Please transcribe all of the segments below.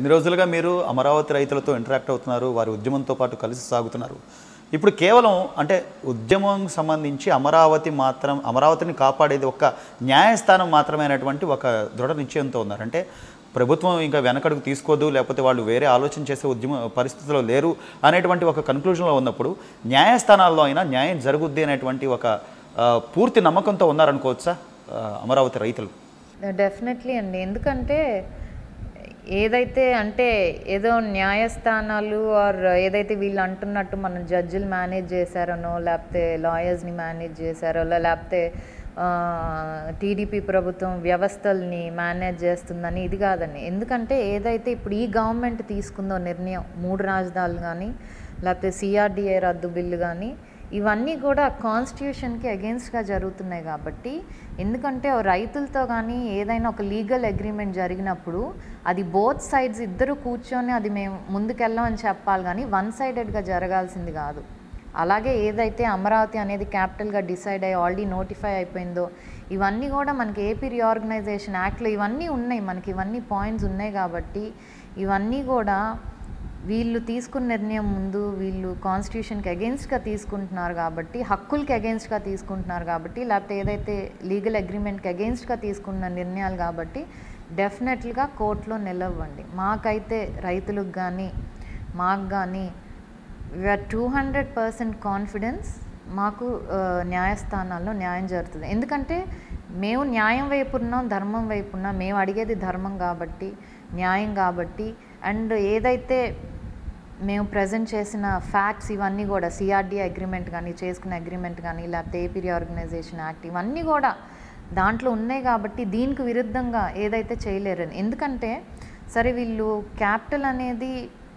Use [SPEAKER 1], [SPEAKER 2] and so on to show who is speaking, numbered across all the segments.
[SPEAKER 1] ఇన్ని రోజులుగా మీరు అమరావతి రైతులతో ఇంటరాక్ట్ అవుతున్నారు వారి ఉద్యమంతో పాటు కలిసి సాగుతున్నారు ఇప్పుడు కేవలం అంటే ఉద్యమం సంబంధించి అమరావతి మాత్రం అమరావతిని కాపాడేది ఒక న్యాయస్థానం మాత్రమైనటువంటి ఒక దృఢ నిశ్చయంతో ఉన్నారు అంటే ప్రభుత్వం ఇంకా వెనకడుగు తీసుకోదు లేకపోతే వాళ్ళు వేరే ఆలోచన చేసే ఉద్యమ పరిస్థితిలో లేరు అనేటువంటి ఒక కన్క్లూజన్లో ఉన్నప్పుడు న్యాయస్థానాల్లో అయినా న్యాయం జరుగుద్ది అనేటువంటి ఒక ఆ, పూర్తి నమ్మకంతో ఉన్నారనుకోవచ్చా ఆ, అమరావతి రైతులు
[SPEAKER 2] డెఫినెట్లీ అండి ఎందుకంటే ఏదైతే అంటే ఏదో న్యాయస్థానాలు ఆర్ ఏదైతే వీళ్ళు అంటున్నట్టు మనం జడ్జిలు మేనేజ్ చేశారనో లేకపోతే లాయర్స్ని మేనేజ్ చేశారో లేకపోతే టీడీపీ ప్రభుత్వం వ్యవస్థల్ని మేనేజ్ చేస్తుందని ఇది కాదండి ఎందుకంటే ఏదైతే ఇప్పుడు ఈ గవర్నమెంట్ తీసుకుందో నిర్ణయం మూడు రాజధానులు కానీ లేకపోతే సిఆర్డిఏ రద్దు బిల్లు కానీ ఇవన్నీ కూడా కాన్స్టిట్యూషన్కి అగేన్స్ట్గా జరుగుతున్నాయి కాబట్టి ఎందుకంటే ఓ రైతులతో కానీ ఏదైనా ఒక లీగల్ అగ్రిమెంట్ జరిగినప్పుడు అది బోత్ సైడ్స్ ఇద్దరు కూర్చొని అది మేము ముందుకెళ్ళామని చెప్పాలి కానీ వన్ సైడెడ్గా జరగాల్సింది కాదు అలాగే ఏదైతే అమరావతి అనేది క్యాపిటల్గా డిసైడ్ అయ్యి ఆల్రెడీ నోటిఫై అయిపోయిందో ఇవన్నీ కూడా మనకి ఏపీ రీఆర్గనైజేషన్ యాక్ట్లో ఇవన్నీ ఉన్నాయి మనకి ఇవన్నీ పాయింట్స్ ఉన్నాయి కాబట్టి ఇవన్నీ కూడా వీళ్ళు తీసుకున్న నిర్ణయం ముందు వీళ్ళు కాన్స్టిట్యూషన్కి అగెన్స్ట్గా తీసుకుంటున్నారు కాబట్టి హక్కులకి అగెన్స్ట్గా తీసుకుంటున్నారు కాబట్టి లేకపోతే ఏదైతే లీగల్ అగ్రిమెంట్కి అగెన్స్ట్గా తీసుకున్న నిర్ణయాలు కాబట్టి డెఫినెట్గా కోర్టులో నిలవండి మాకైతే రైతులకు కానీ మాకు కానీ we're two hundred percent confidence మాకు ఆ, న్యాయస్థానాల్లో న్యాయం జరుగుతుంది ఎందుకంటే మేము న్యాయం వైపు ఉన్నాం ధర్మం వైపు ఉన్నాం మేము అడిగేది ధర్మం కాబట్టి న్యాయం కాబట్టి అండ్ ఏదైతే మేము ప్రజెంట్ చేసిన ఫ్యాక్ట్స్ ఇవన్నీ కూడా సిఆర్డీ అగ్రిమెంట్ కానీ చేసుకున్న అగ్రిమెంట్ కానీ లేకపోతే ఏపీ రీఆర్గనైజేషన్ యాక్ట్ ఇవన్నీ కూడా దాంట్లో ఉన్నాయి కాబట్టి దీనికి విరుద్ధంగా ఏదైతే చేయలేరని ఎందుకంటే సరే వీళ్ళు క్యాపిటల్ అనేది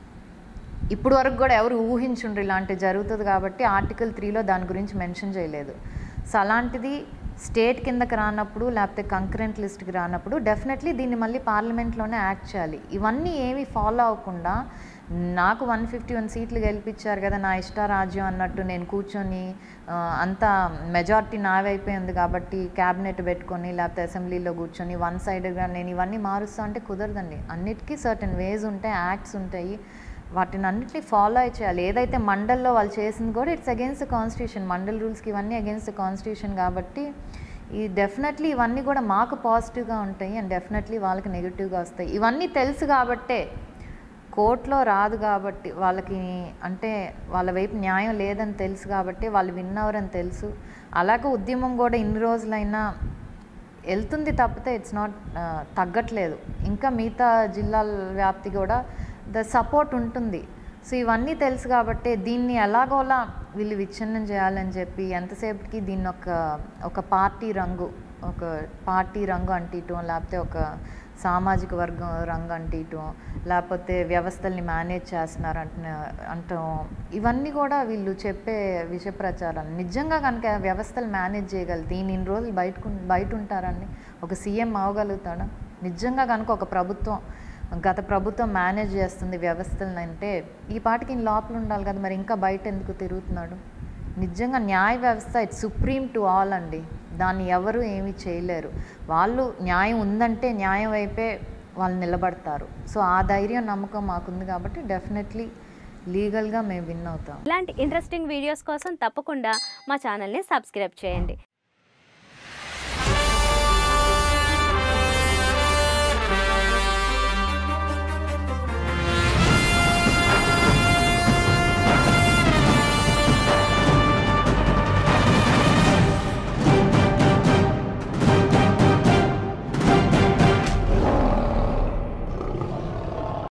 [SPEAKER 2] ఇప్పుడు వరకు కూడా ఎవరు ఊహించుండ్రు ఇలాంటివి జరుగుతుంది కాబట్టి ఆర్టికల్ త్రీలో దాని గురించి మెన్షన్ చేయలేదు సో అలాంటిది స్టేట్ కిందకి రానప్పుడు లేకపోతే కంకరెంట్ లిస్ట్కి రానప్పుడు డెఫినెట్లీ దీన్ని మళ్ళీ పార్లమెంట్లోనే యాక్ట్ చేయాలి ఇవన్నీ ఏవి ఫాలో అవ్వకుండా నాకు వన్ ఫిఫ్టీ వన్ సీట్లు గెలిపించారు కదా నా ఇష్ట రాజ్యం అన్నట్టు నేను కూర్చొని ఆ, అంతా మెజారిటీ నావైపోయింది కాబట్టి క్యాబినెట్ పెట్టుకొని లేకపోతే అసెంబ్లీలో కూర్చొని వన్ సైడ్గా నేను ఇవన్నీ మారుస్తా అంటే కుదరదండి అన్నిటికీ సర్టన్ వేస్ ఉంటాయి యాక్ట్స్ ఉంటాయి వాటిని అన్నిటిని ఫాలో అయి చేయాలి ఏదైతే మండల్లో వాళ్ళు చేసింది కూడా it's against the constitution mandal రూల్స్కి ఇవన్నీ అగేన్స్ట్ ద కాన్స్టిట్యూషన్ కాబట్టి ఈ డెఫినెట్లీ ఇవన్నీ కూడా మాకు పాజిటివ్గా ఉంటాయి అండ్ డెఫినెట్లీ వాళ్ళకి నెగిటివ్గా వస్తాయి ఇవన్నీ తెలుసు కాబట్టే కోర్టులో రాదు కాబట్టి వాళ్ళకి అంటే వాళ్ళ వైపు న్యాయం లేదని తెలుసు కాబట్టి వాళ్ళు విన్నవరని తెలుసు అలాగే ఉద్యమం కూడా ఇన్ని రోజులైనా వెళ్తుంది తప్పితే ఇట్స్ నాట్ తగ్గట్లేదు ఇంకా మిగతా జిల్లాల వ్యాప్తి కూడా ద సపోర్ట్ ఉంటుంది సో ఇవన్నీ తెలుసు కాబట్టి దీన్ని ఎలాగోలా వీళ్ళు విచ్ఛిన్నం చేయాలని చెప్పి ఎంతసేపటికి దీన్ని ఒక ఒక పార్టీ రంగు ఒక పార్టీ రంగు అంటియటం లేకపోతే ఒక సామాజిక వర్గం రంగు అంటియటం లేకపోతే వ్యవస్థల్ని మేనేజ్ చేస్తున్నారు అంటున్న అంటాం ఇవన్నీ కూడా వీళ్ళు చెప్పే విష ప్రచారాలు నిజంగా కనుక వ్యవస్థలు మేనేజ్ చేయగలిగితే ఈయన ఇన్ని రోజులు బయటకు బయట ఉంటారండి ఒక సీఎం అవ్వగలుగుతాడా నిజంగా కనుక ఒక ప్రభుత్వం గత ప్రభుత్వం మేనేజ్ చేస్తుంది వ్యవస్థలను అంటే ఈ పాటికి ఈయన లోపల ఉండాలి కదా మరి ఇంకా బయట ఎందుకు తిరుగుతున్నాడు నిజంగా న్యాయ వ్యవస్థ ఇట్స్ సుప్రీం టు ఆల్ అండి దాన్ని ఎవరు ఏమీ చేయలేరు వాళ్ళు న్యాయం ఉందంటే న్యాయం వైపే వాళ్ళు నిలబడతారు సో ఆ ధైర్యం నమ్మకం మాకుంది కాబట్టి డెఫినెట్లీ లీగల్గా మేము విన్ అవుతాం
[SPEAKER 3] ఇలాంటి ఇంట్రెస్టింగ్ వీడియోస్ కోసం తప్పకుండా మా ఛానల్ని సబ్స్క్రైబ్ చేయండి